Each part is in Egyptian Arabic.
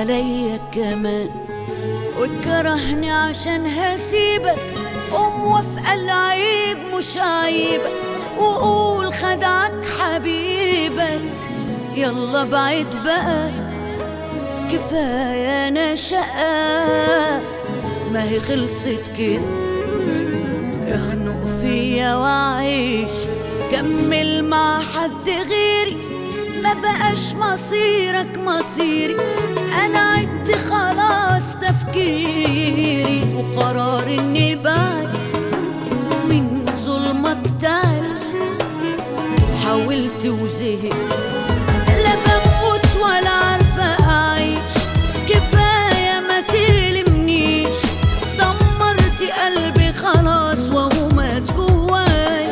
عليا كمان وتكرهني عشان هسيبك وموافقة العيب مش عيبك وقول خدعك حبيبك يلا بعيد بقى كفاية أنا شقة ما هي خلصت كده اخنق فيا وعيش كمل مع حد غيري ما بقاش مصيرك مصيري انا عدت خلاص تفكيري وقرار اني بعد من ظلمك تعبت حاولت وزهقت لا بموت ولا عارفة أعيش كفاية ما تلمنيش دمرتي قلبي خلاص وهو مات جواي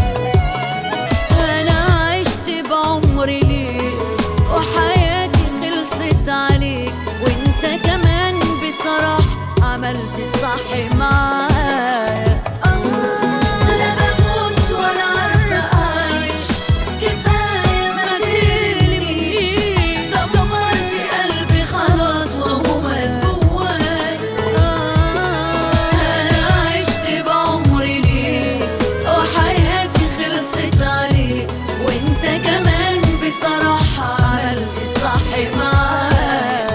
أنا عشت بعمري ليك وحياتي خلصت عليك وانت كمان بصراحة عملت الصح معايا لا بموت ولا عارفة أعيش كفاية ما تلمنيش دمرتي قلبي خلاص وهو مات جواي أنا عشت بعمري ليك وحياتي خلصت عليك وانت كمان بصراحة عملت الصح معايا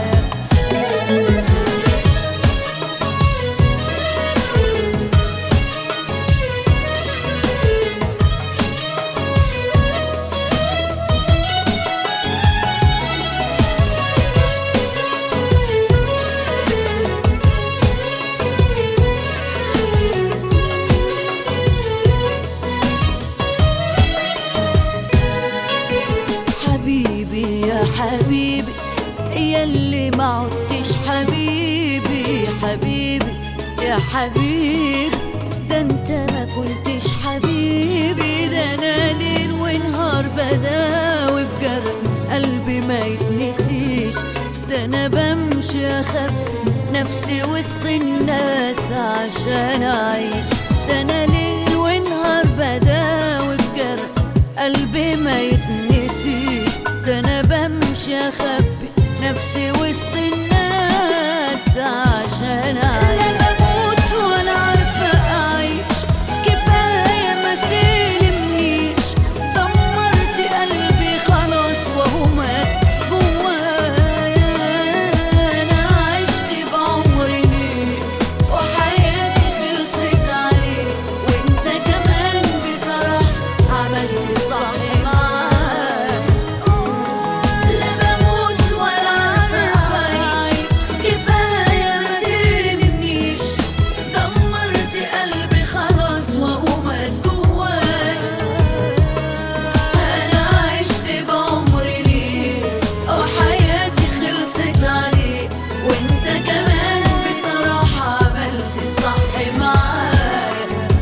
حبيبي يا حبيبي يلي ما عدتش حبيبي حبيبي يا حبيبي ده انت ما كنتش حبيبي ده انا ليل ونهار بداوي في جرح قلبي ما يتنسيش ده انا بمشي اخبي نفسي وسط الناس عشان اعيش ده انا ليل ونهار بداوي في جرح قلبي ما يتنسيش ده انا بمشي اخبي نفسي وسط الناس عشان اعيش لا بموت ولا عارفه اعيش كفايه ما تلمنيش دمرتي قلبي خلاص وهو مات جوايا انا عشت بعمري ليك وحياتي خلصت عليك وانت كمان بصراحه عملت الصح معاك لا بموت ولا عارفة أعيش كفاية ما تلمنيش دمرتي قلبي خلاص وهو مات جواي أنا عشت بعمري ليك وحياتي خلصت عليك وأنت كمان بصراحة عملت الصح معاك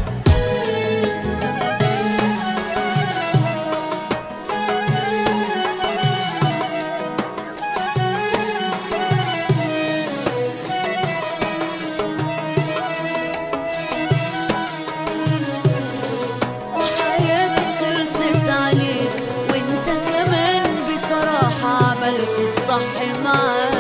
وحياتي خلصت عليك وانت كمان بصراحة عملت الصح معاك